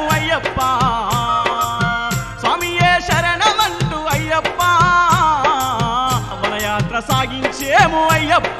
అయ్యప్ప స్వామియే శరణమంటూ అయ్యప్ప వనయాత్ర సాగించేము అయ్యప్ప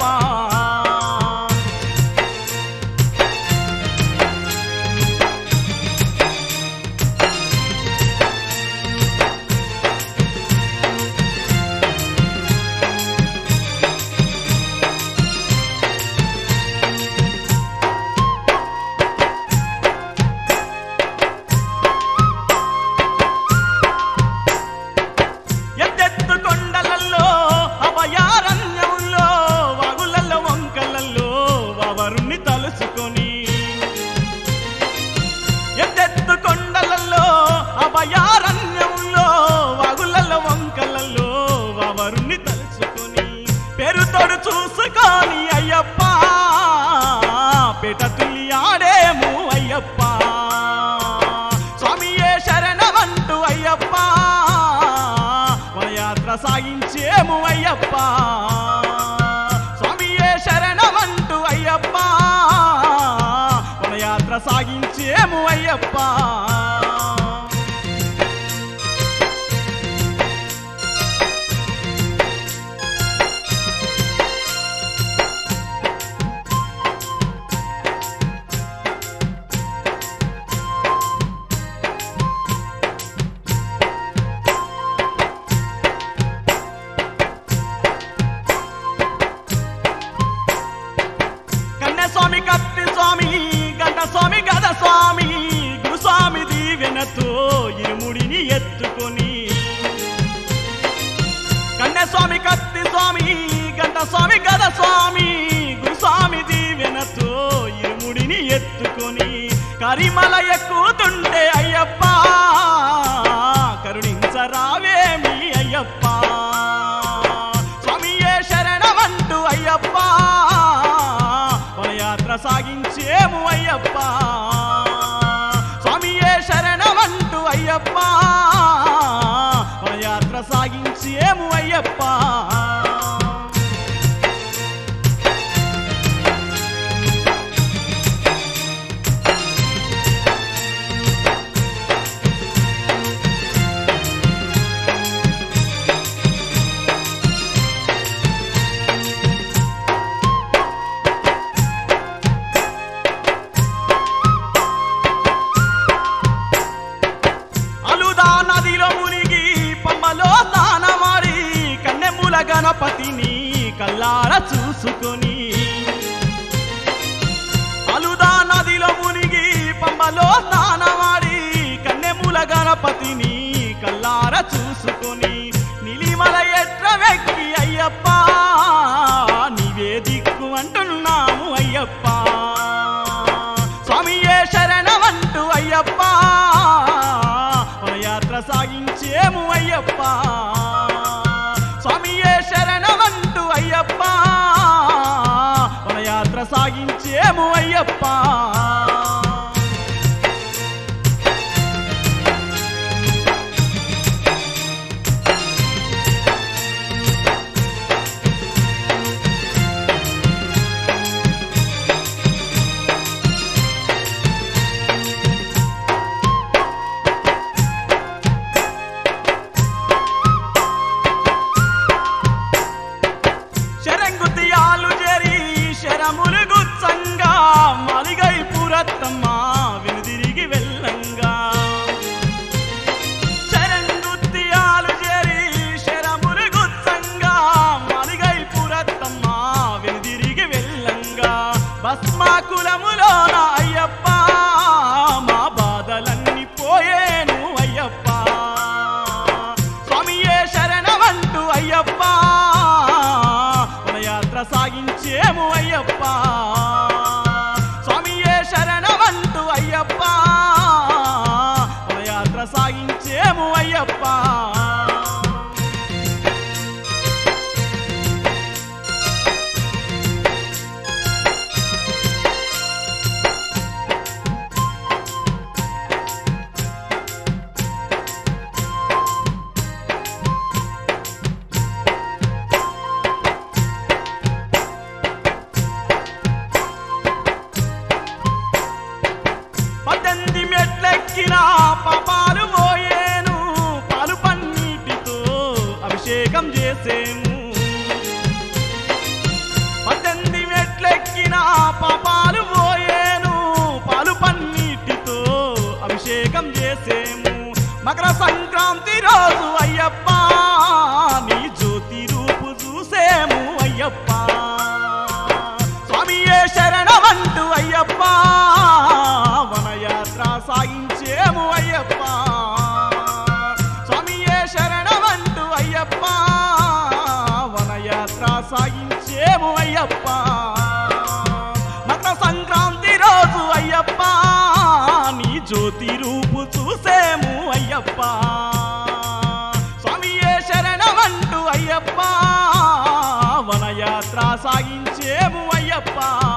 ఎత్తెత్తు కొండలల్లో అభయారణ్యంలో వాగులల్లో వంకలల్లో వరుణ్ణి తలుచుకొని ఎత్తెత్తు కొండలల్లో అభయారణ్యంలో వాగులల్లో వంకలల్లో వరుణ్ణి తలుచుకొని పేరుతోడు చూసుకొని అయ్యప్ప పేట తుల్లి ఆడేము అయ్యప్ప స్వామియే శరణమంటూ అయ్యప్ప వనయాత్ర సాగించేము అయ్యప్ప స్వామియే శరణమంటూ అయ్యప్ప వనయాత్ర సాగించేము అయ్యప్ప కన్యస్వామి కత్తి స్వామి గంట స్వామి గద స్వామి గురుస్వామి దీవెనతో ఇరుముడిని ఎత్తుకొని కన్యస్వామి కత్తి స్వామి గంట స్వామి గద స్వామి గురుస్వామి దీవెనతో ఇరుముడిని ఎత్తుకొని కరిమల ఎక్కుతుంటే అయ్యప్ప కరుణించరావేమి అయ్యప్ప స్వామియే శరణమంటూ అయ్యప్ప వనయాత్ర సాగించేము అయ్యప్ప స్వామియే శరణమంటూ అయ్యప్ప వనయాత్ర సాగించేము అయ్యప్ప అలుదా నదిలో మునిగి పమ్మలో తానమాడి కన్నెముల గణపతిని కల్లార చూసుకొని అలుదా నదిలో మునిగి పమ్మలో తానమాడి కన్నెముల గణపతిని కల్లార చూసుకొని నిలిమల ఎట్ర వెక్కి అయ్యప్ప నీవే దిక్కు అంటున్నాము అయ్యప్ప స్వామియే శరణమంటూ అయ్యప్ప వనయాత్ర సాగించేము అయ్యప్ప స్వామియే శరణమంటూ అయ్యప్ప వనయాత్ర సాగించేము అయ్యప్ప శరంగుతియాలు జరి శరములు గుచ్చంగా మలిగై పురత్తమ్మ వెనుదిరిగి వెళ్ళంగా శరంగుతియాలు జరి శరములు గుచ్చంగా మలిగై పురత్తమ్మ వెనుదిరిగి వెళ్ళంగా భస్మాకులములోన అయ్యప్ప మా బాధలన్నీ పోయేను అయ్యప్ప స్వామియే శరణమంటూ అయ్యప్ప వనయాత్ర సాగించేము అయ్యప్ప స్వామియే శరణమంటూ అయ్యప్ప వనయాత్ర సాగించేము అయ్యప్ప పద్దెనిమిది మెట్లెక్కి మెట్లెక్కిన పాపాలు మోయేను పాలు పన్నీటితో అభిషేకం చేసేము పద్దెనిమిది మెట్లెక్కిన పాపాలు మోయేను పాలు పన్నీటితో అభిషేకం చేసేము మకర సంక్రాంతి రోజు అయ్యప్ప నీ జ్యోతి రూపు చూసేము అయ్యప్ప స్వామియే శరణమంటూ అయ్యప్ప వనయాత్ర సాగించేము అయ్యప్ప స్వామియే శరణమంటూ అయ్యప్ప వనయాత్ర సాగించేము అయ్యప్ప మకర సంక్రాంతి రోజు అయ్యప్ప నీ జ్యోతి రూపు చూసేము అయ్యప్ప స్వామియే శరణమంటూ అయ్యప్ప వనయాత్ర సాగించేము అయ్యప్ప